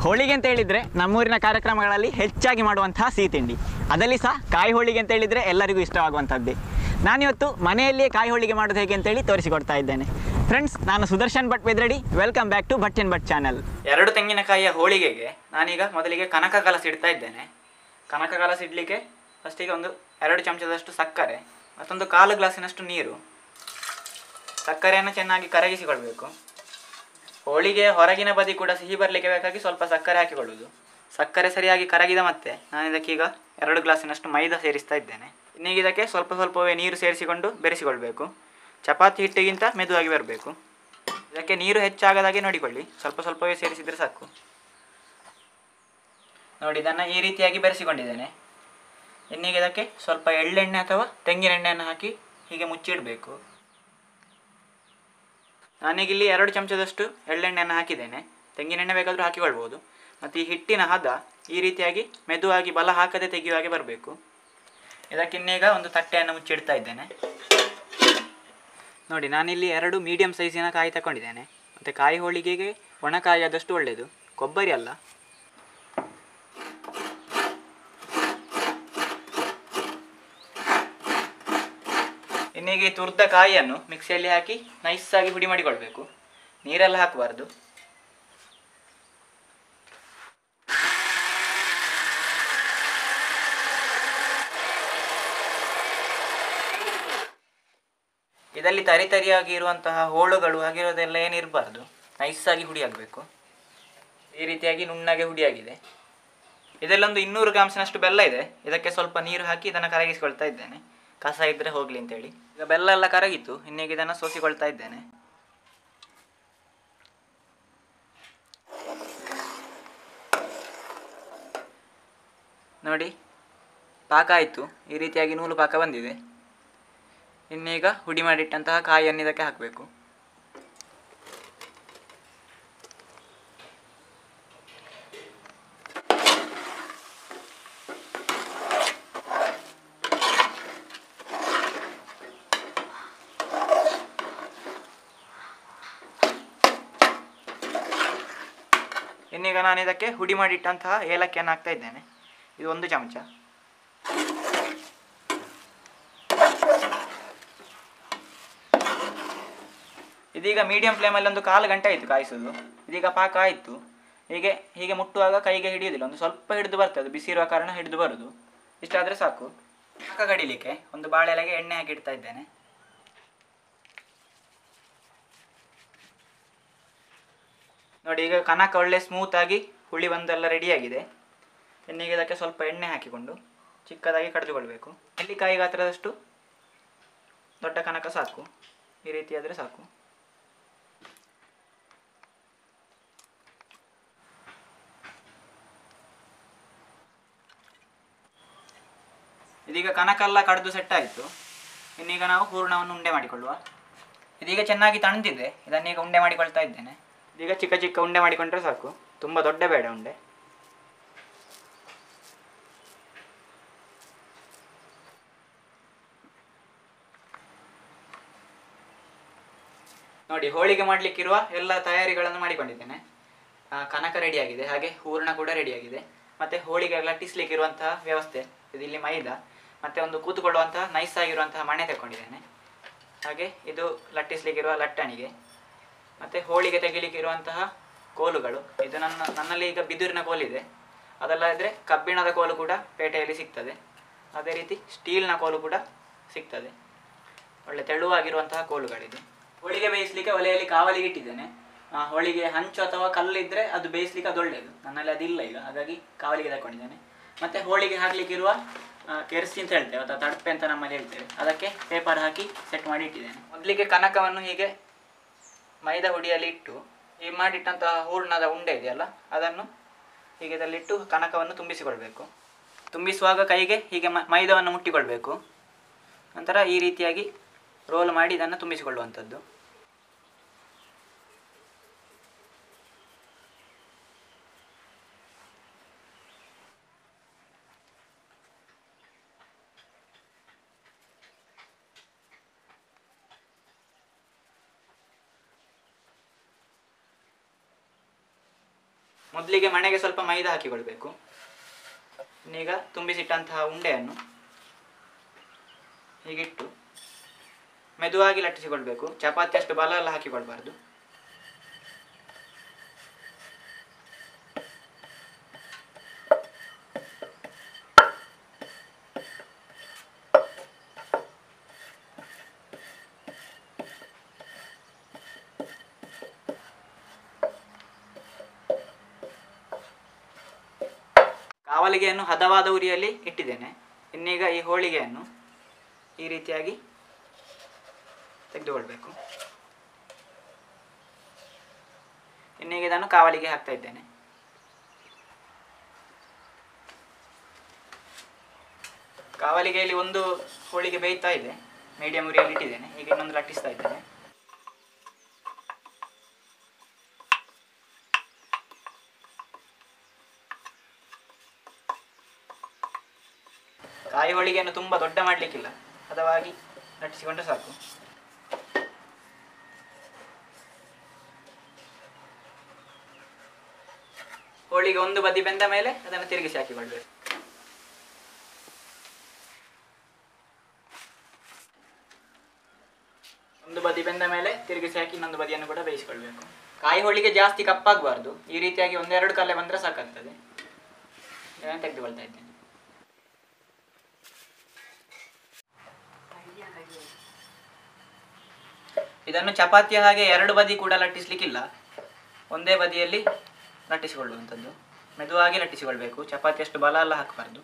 ಹೋಳಿಗೆ ಅಂತ ಹೇಳಿದರೆ ನಮ್ಮೂರಿನ ಕಾರ್ಯಕ್ರಮಗಳಲ್ಲಿ ಹೆಚ್ಚಾಗಿ ಮಾಡುವಂತಹ ಸಿಹಿ ತಿಂಡಿ ಅದರಲ್ಲಿ ಸಹ ಕಾಯಿ ಹೋಳಿಗೆ ಅಂತ ಹೇಳಿದರೆ ಎಲ್ಲರಿಗೂ ಇಷ್ಟವಾಗುವಂಥದ್ದೇ ನಾನಿವತ್ತು ಮನೆಯಲ್ಲಿಯೇ ಕಾಯಿ ಹೋಳಿಗೆ ಮಾಡೋದು ಹೇಗೆ ಅಂತೇಳಿ ತೋರಿಸಿಕೊಡ್ತಾ ಇದ್ದೇನೆ ಫ್ರೆಂಡ್ಸ್ ನಾನು Sudarshan Bhat Bedradi welcome back to Bhat and Bhat channel ಎರಡು ತೆಂಗಿನಕಾಯಿಯ ಹೋಳಿಗೆಗೆ ನಾನೀಗ ಮೊದಲಿಗೆ ಕನಕ ಕಲಸಿ ಇಡ್ತಾ ಇದ್ದೇನೆ ಕನಕ ಕಲಸಿ ಇಡಲಿಕ್ಕೆ ಫಸ್ಟಿಗೆ ಒಂದು ಎರಡು ಚಮಚದಷ್ಟು ಸಕ್ಕರೆ ಮತ್ತೊಂದು ಕಾಲು ಗ್ಲಾಸಿನಷ್ಟು ನೀರು ಸಕ್ಕರೆಯನ್ನು ಚೆನ್ನಾಗಿ ಕರಗಿಸಿಕೊಳ್ಬೇಕು ಹೋಳಿಗೆ ಹೊರಗಿನ ಬದಿ ಕೂಡ ಸಿಹಿ ಬರಲಿಕ್ಕೆ ಬೇಕಾಗಿ ಸ್ವಲ್ಪ ಸಕ್ಕರೆ ಹಾಕಿಕೊಳ್ಳುವುದು ಸಕ್ಕರೆ ಸರಿಯಾಗಿ ಕರಗಿದ ಮತ್ತೆ ನಾನು ಇದಕ್ಕೀಗ ಎರಡು ಗ್ಲಾಸಿನಷ್ಟು ಮೈದಾ ಸೇರಿಸ್ತಾ ಇದ್ದೇನೆ ಇನ್ನೀಗ ಇದಕ್ಕೆ ಸ್ವಲ್ಪ ಸ್ವಲ್ಪವೇ ನೀರು ಸೇರಿಸಿಕೊಂಡು ಬೆರೆಸಿಕೊಳ್ಬೇಕು ಚಪಾತಿ ಹಿಟ್ಟಿಗಿಂತ ಮೆದುವಾಗಿ ಬರಬೇಕು ಇದಕ್ಕೆ ನೀರು ಹೆಚ್ಚಾಗದಾಗೆ ನೋಡಿಕೊಳ್ಳಿ ಸ್ವಲ್ಪ ಸ್ವಲ್ಪವೇ ಸೇರಿಸಿದರೆ ಸಾಕು ನೋಡಿ ಇದನ್ನು ಈ ರೀತಿಯಾಗಿ ಬೆರೆಸಿಕೊಂಡಿದ್ದೇನೆ ಇನ್ನೀಗ ಇದಕ್ಕೆ ಸ್ವಲ್ಪ ಎಳ್ಳೆಣ್ಣೆ ಅಥವಾ ತೆಂಗಿನೆಣ್ಣೆಯನ್ನು ಹಾಕಿ ಹೀಗೆ ಮುಚ್ಚಿಡಬೇಕು ನಾನೀಗಿಲ್ಲಿ ಎರಡು ಚಮಚದಷ್ಟು ಎಳ್ಳೆಣ್ಣೆಯನ್ನು ಹಾಕಿದ್ದೇನೆ ತೆಂಗಿನೆಣ್ಣೆ ಬೇಕಾದರೂ ಹಾಕಿಕೊಳ್ಬೋದು ಮತ್ತು ಈ ಹಿಟ್ಟಿನ ಹದ ಈ ರೀತಿಯಾಗಿ ಮೆದುವಾಗಿ ಬಲ ಹಾಕದೆ ತೆಗೆಯುವ ಹಾಗೆ ಬರಬೇಕು ಇದಕ್ಕಿನ್ನೀಗ ಒಂದು ತಟ್ಟೆಯನ್ನು ಮುಚ್ಚಿಡ್ತಾ ಇದ್ದೇನೆ ನೋಡಿ ನಾನಿಲ್ಲಿ ಎರಡು ಮೀಡಿಯಂ ಸೈಜಿನ ಕಾಯಿ ತಗೊಂಡಿದ್ದೇನೆ ಮತ್ತು ಕಾಯಿ ಹೋಳಿಗೆಗೆ ಒಣಕಾಯಿ ಆದಷ್ಟು ಒಳ್ಳೆಯದು ಕೊಬ್ಬರಿ ಅಲ್ಲ ಇನ್ನೀಗ ಈ ತುರ್ದ ಕಾಯಿಯನ್ನು ಮಿಕ್ಸಿಯಲ್ಲಿ ಹಾಕಿ ನೈಸಾಗಿ ಹುಡಿ ಮಾಡಿಕೊಳ್ಬೇಕು ನೀರೆಲ್ಲ ಹಾಕಬಾರ್ದು ಇದರಲ್ಲಿ ತರಿ ತರಿಯಾಗಿ ಇರುವಂತಹ ಹೋಳುಗಳು ಆಗಿರೋದೆಲ್ಲ ಏನಿರಬಾರ್ದು ನೈಸಾಗಿ ಹುಡಿ ಆಗಬೇಕು ಈ ರೀತಿಯಾಗಿ ನುಣ್ಣಗೆ ಹುಡಿಯಾಗಿದೆ ಇದರಲ್ಲೊಂದು ಇನ್ನೂರು ಗ್ರಾಮ್ಸ್ನಷ್ಟು ಬೆಲ್ಲ ಇದೆ ಇದಕ್ಕೆ ಸ್ವಲ್ಪ ನೀರು ಹಾಕಿ ಇದನ್ನು ಕರಗಿಸಿಕೊಳ್ತಾ ಇದ್ದೇನೆ ಕಸ ಇದ್ದರೆ ಹೋಗಲಿ ಅಂತೇಳಿ ಈಗ ಬೆಲ್ಲ ಎಲ್ಲ ಕರಗಿತ್ತು ಇನ್ನೀಗ ಇದನ್ನು ಸೋಸಿಕೊಳ್ತಾ ಇದ್ದೇನೆ ನೋಡಿ ಪಾಕ ಆಯಿತು ಈ ರೀತಿಯಾಗಿ ನೂಲು ಪಾಕ ಬಂದಿದೆ ಇನ್ನೀಗ ಹುಡಿ ಮಾಡಿಟ್ಟಂತಹ ಕಾಯಿಯನ್ನು ಇದಕ್ಕೆ ಹಾಕಬೇಕು ಇನ್ನೀಗ ನಾನು ಇದಕ್ಕೆ ಹುಡಿ ಮಾಡಿಟ್ಟಂತಹ ಏಲಕ್ಕಿಯನ್ನು ಹಾಕ್ತಾ ಇದ್ದೇನೆ ಇದು ಒಂದು ಚಮಚ ಇದೀಗ ಮೀಡಿಯಂ ಫ್ಲೇಮಲ್ಲಿ ಒಂದು ಕಾಲು ಗಂಟೆ ಆಯಿತು ಕಾಯಿಸೋದು ಇದೀಗ ಪಾಕ ಆಯಿತು ಹೀಗೆ ಹೀಗೆ ಮುಟ್ಟುವಾಗ ಕೈಗೆ ಹಿಡಿಯೋದಿಲ್ಲ ಒಂದು ಸ್ವಲ್ಪ ಹಿಡಿದು ಬರ್ತದೆ ಬಿಸಿ ಇರುವ ಕಾರಣ ಹಿಡಿದು ಬರೋದು ಇಷ್ಟಾದರೆ ಸಾಕು ಪಾಕ ಕಡಿಲಿಕ್ಕೆ ಒಂದು ಬಾಳೆ ಎಲೆಗೆ ಎಣ್ಣೆ ಹಾಕಿ ಇಡ್ತಾ ಇದ್ದೇನೆ ನೋಡಿ ಈಗ ಕನಕ ಒಳ್ಳೆ ಸ್ಮೂತಾಗಿ ಹುಳಿ ಬಂದೆಲ್ಲ ರೆಡಿಯಾಗಿದೆ ಇನ್ನೀಗ ಇದಕ್ಕೆ ಸ್ವಲ್ಪ ಎಣ್ಣೆ ಹಾಕಿಕೊಂಡು ಚಿಕ್ಕದಾಗಿ ಕಡಿದುಕೊಳ್ಬೇಕು ನೆಲ್ಲಿಕಾಯಿ ಗಾತ್ರದಷ್ಟು ದೊಡ್ಡ ಕನಕ ಸಾಕು ಈ ರೀತಿ ಆದರೆ ಸಾಕು ಇದೀಗ ಕನಕೆಲ್ಲ ಕಡಿದು ಸೆಟ್ ಆಯಿತು ಇನ್ನೀಗ ನಾವು ಹೂರ್ಣವನ್ನು ಉಂಡೆ ಮಾಡಿಕೊಳ್ಳುವ ಇದೀಗ ಚೆನ್ನಾಗಿ ತಣಿದಿದೆ ಇದನ್ನೀಗ ಉಂಡೆ ಮಾಡಿಕೊಳ್ತಾ ಇದ್ದೇನೆ ಇದೀಗ ಚಿಕ್ಕ ಚಿಕ್ಕ ಉಂಡೆ ಮಾಡಿಕೊಂಡ್ರೆ ಸಾಕು ತುಂಬ ದೊಡ್ಡ ಬೇಡ ಉಂಡೆ ನೋಡಿ ಹೋಳಿಗೆ ಮಾಡಲಿಕ್ಕಿರುವ ಎಲ್ಲ ತಯಾರಿಗಳನ್ನು ಮಾಡಿಕೊಂಡಿದ್ದೇನೆ ಆ, ಕನಕ ರೆಡಿಯಾಗಿದೆ ಹಾಗೆ ಹೂರ್ಣ ಕೂಡ ರೆಡಿಯಾಗಿದೆ ಮತ್ತು ಹೋಳಿಗೆ ಲಟ್ಟಿಸ್ಲಿಕ್ಕಿರುವಂತಹ ವ್ಯವಸ್ಥೆ ಇದು ಇಲ್ಲಿ ಮೈದಾ ಮತ್ತು ಒಂದು ಕೂತ್ಕೊಳ್ಳುವಂತಹ ನೈಸ್ ಆಗಿರುವಂತಹ ಮಣೆ ತಗೊಂಡಿದ್ದೇನೆ ಹಾಗೆ ಇದು ಲಟ್ಟಿಸ್ಲಿಕ್ಕಿರುವ ಲಟ್ಟಣಿಗೆ ಮತ್ತು ಹೋಳಿಗೆ ತೆಗಿಲಿಕ್ಕಿರುವಂತಹ ಕೋಲುಗಳು ಇದು ನನ್ನ ನನ್ನಲ್ಲಿ ಈಗ ಬಿದುರಿನ ಕೋಲಿದೆ ಅದಲ್ಲದ್ರೆ ಕಬ್ಬಿಣದ ಕೋಲು ಕೂಡ ಪೇಟೆಯಲ್ಲಿ ಸಿಗ್ತದೆ ಅದೇ ರೀತಿ ಸ್ಟೀಲ್ನ ಕೋಲು ಕೂಡ ಸಿಗ್ತದೆ ಒಳ್ಳೆ ತೆಳುವಾಗಿರುವಂತಹ ಕೋಲುಗಳಿದೆ ಹೋಳಿಗೆ ಬೇಯಿಸಲಿಕ್ಕೆ ಒಲೆಯಲ್ಲಿ ಕಾವಲಿಗೆ ಇಟ್ಟಿದ್ದೇನೆ ಆ, ಹೋಳಿಗೆ ಹಂಚು ಅಥವಾ ಕಲ್ಲಿದ್ರೆ ಅದು ಬೇಯಿಸ್ಲಿಕ್ಕೆ ಅದು ಒಳ್ಳೆಯದು ನನ್ನಲ್ಲಿ ಅದಿಲ್ಲ ಈಗ ಹಾಗಾಗಿ ಕಾವಲಿಗೆ ತಗೊಂಡಿದ್ದೇನೆ ಮತ್ತೆ ಹೋಳಿಗೆ ಹಾಕ್ಲಿಕ್ಕಿರುವ ಆ, ಕೆರ್ಸಿ ಅಂತ ಹೇಳ್ತೇವೆ ಅಥವಾ ತಡಪೆ ಅಂತ ನಮ್ಮಲ್ಲಿ ಹೇಳ್ತೇವೆ ಅದಕ್ಕೆ ಪೇಪರ್ ಹಾಕಿ ಸೆಟ್ ಮಾಡಿ ಇಟ್ಟಿದ್ದೇನೆ ಮೊದಲಿಗೆ ಕನಕವನ್ನು ಹೀಗೆ ಮೈದಾ ಹುಡಿಯಲ್ಲಿ ಇಟ್ಟು ಈ ಮಾಡಿಟ್ಟಂತಹ ಹೂರ್ಣದ ಉಂಡೆ ಇದೆಯಲ್ಲ ಅದನ್ನು ಹೀಗೆ ಇದರಲ್ಲಿಟ್ಟು ಕನಕವನ್ನು ತುಂಬಿಸಿಕೊಳ್ಬೇಕು ತುಂಬಿಸುವಾಗ ಕೈಗೆ ಹೀಗೆ ಮ- ಮೈದಾವನ್ನು ಮುಟ್ಟಿಕೊಳ್ಬೇಕು ನಂತರ ಈ ರೀತಿಯಾಗಿ ರೋಲ್ ಮಾಡಿ ಇದನ್ನು ತುಂಬಿಸಿಕೊಳ್ಳುವಂಥದ್ದು ಮೊದಲಿಗೆ ಮಣೆಗೆ ಸ್ವಲ್ಪ ಮೈದಾ ಹಾಕಿಕೊಳ್ಬೇಕು ಇನ್ನೀಗ ತುಂಬಿಸಿಟ್ಟಂತಹ ಉಂಡೆಯನ್ನು ಹೀಗಿಟ್ಟು ಮೆದುವಾಗಿ ಲಟ್ಟಿಸಿಕೊಳ್ಬೇಕು ಚಪಾತಿ ಅಷ್ಟು ಬಲ ಎಲ್ಲ ಹಾಕಿಕೊಳ್ಬಾರ್ದು ಕಾವಲಿಗೆಯನ್ನು ಹದವಾದ ಉರಿಯಲ್ಲಿ ಇಟ್ಟಿದ್ದೇನೆ ಇನ್ನೀಗ ಈ ಹೋಳಿಗೆಯನ್ನು ಈ ರೀತಿಯಾಗಿ ತೆಗೆದುಕೊಳ್ಬೇಕು ಇನ್ನೀಗ ಇದನ್ನು ಕಾವಲಿಗೆ ಹಾಕ್ತಾ ಇದ್ದೇನೆ ಕಾವಲಿಗೆಯಲ್ಲಿ ಒಂದು ಹೋಳಿಗೆ ಬೇಯ್ತಾ ಇದೆ ಮೀಡಿಯಂ ಉರಿಯಲ್ಲಿ ಇಟ್ಟಿದ್ದೇನೆ ಈಗ ಇನ್ನೊಂದು ಲಟ್ಟಿಸ್ತಾ ಇದ್ದೇನೆ ಕಾಯಿ ಹೋಳಿಗೆಯನ್ನು ತುಂಬ ದೊಡ್ಡ ಮಾಡಲಿಕ್ಕಿಲ್ಲ ಹದವಾಗಿ ಲಟ್ಟಿಸಿಕೊಂಡ್ರೆ ಸಾಕು ಹೋಳಿಗೆ ಒಂದು ಬದಿ ಬೆಂದ ಮೇಲೆ ಅದನ್ನು ತಿರುಗಿಸಿ ಹಾಕಿಕೊಳ್ಬೇಕು ಒಂದು ಬದಿ ಬೆಂದ ಮೇಲೆ ತಿರುಗಿಸಿ ಹಾಕಿ ಇನ್ನೊಂದು ಬದಿಯನ್ನು ಕೂಡ ಬೇಯಿಸಿಕೊಳ್ಬೇಕು ಕಾಯಿ ಹೋಳಿಗೆ ಜಾಸ್ತಿ ಕಪ್ಪಾಗಬಾರ್ದು ಈ ರೀತಿಯಾಗಿ ಒಂದೆರಡು ಕಲೆ ಬಂದರೆ ಸಾಕಾಗ್ತದೆ ಇದನ್ನು ತೆಗೆದುಕೊಳ್ತಾ ಇದ್ದೇನೆ ಇದನ್ನು ಚಪಾತಿಯ ಹಾಗೆ ಎರಡು ಬದಿ ಕೂಡ ಲಟ್ಟಿಸ್ಲಿಕ್ಕಿಲ್ಲ ಒಂದೇ ಬದಿಯಲ್ಲಿ ಲಟ್ಟಿಸಿಕೊಳ್ಳುವಂಥದ್ದು ಮೆದುವಾಗಿ ಲಟ್ಟಿಸಿಕೊಳ್ಬೇಕು ಚಪಾತಿ ಅಷ್ಟು ಬಲ ಎಲ್ಲ ಹಾಕಬಾರ್ದು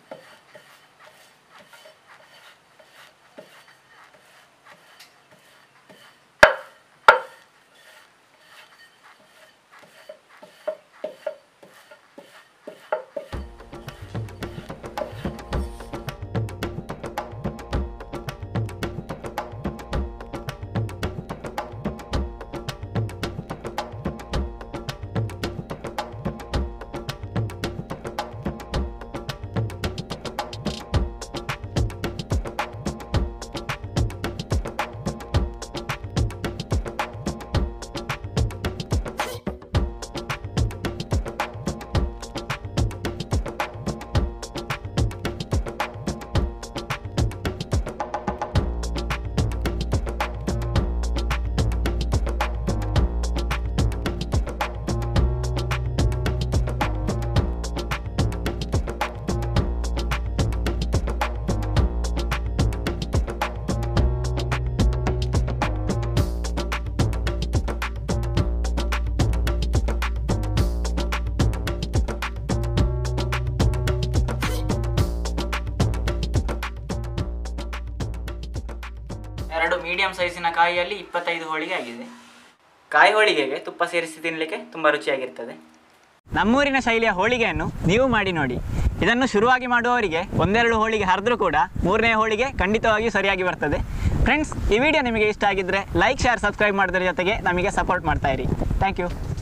ಎರಡು ಮೀಡಿಯಂ ಸೈಜಿನ ಕಾಯಿಯಲ್ಲಿ ಇಪ್ಪತ್ತೈದು ಹೋಳಿಗೆ ಆಗಿದೆ ಕಾಯಿ ಹೋಳಿಗೆಗೆ ತುಪ್ಪ ಸೇರಿಸಿ ತಿನ್ನಲಿಕ್ಕೆ ತುಂಬ ರುಚಿಯಾಗಿರ್ತದೆ ನಮ್ಮೂರಿನ ಶೈಲಿಯ ಹೋಳಿಗೆಯನ್ನು ನೀವು ಮಾಡಿ ನೋಡಿ ಇದನ್ನು ಶುರುವಾಗಿ ಮಾಡುವವರಿಗೆ ಒಂದೆರಡು ಹೋಳಿಗೆ ಹರಿದ್ರೂ ಕೂಡ ಮೂರನೇ ಹೋಳಿಗೆ ಖಂಡಿತವಾಗಿಯೂ ಸರಿಯಾಗಿ ಬರ್ತದೆ ಫ್ರೆಂಡ್ಸ್ ಈ ವಿಡಿಯೋ ನಿಮಗೆ ಇಷ್ಟ ಆಗಿದ್ದರೆ ಲೈಕ್ ಶೇರ್ ಸಬ್ಸ್ಕ್ರೈಬ್ ಮಾಡೋದ್ರ ಜೊತೆಗೆ ನಮಗೆ ಸಪೋರ್ಟ್ ಮಾಡ್ತಾ ಇರಿ ಥ್ಯಾಂಕ್ ಯು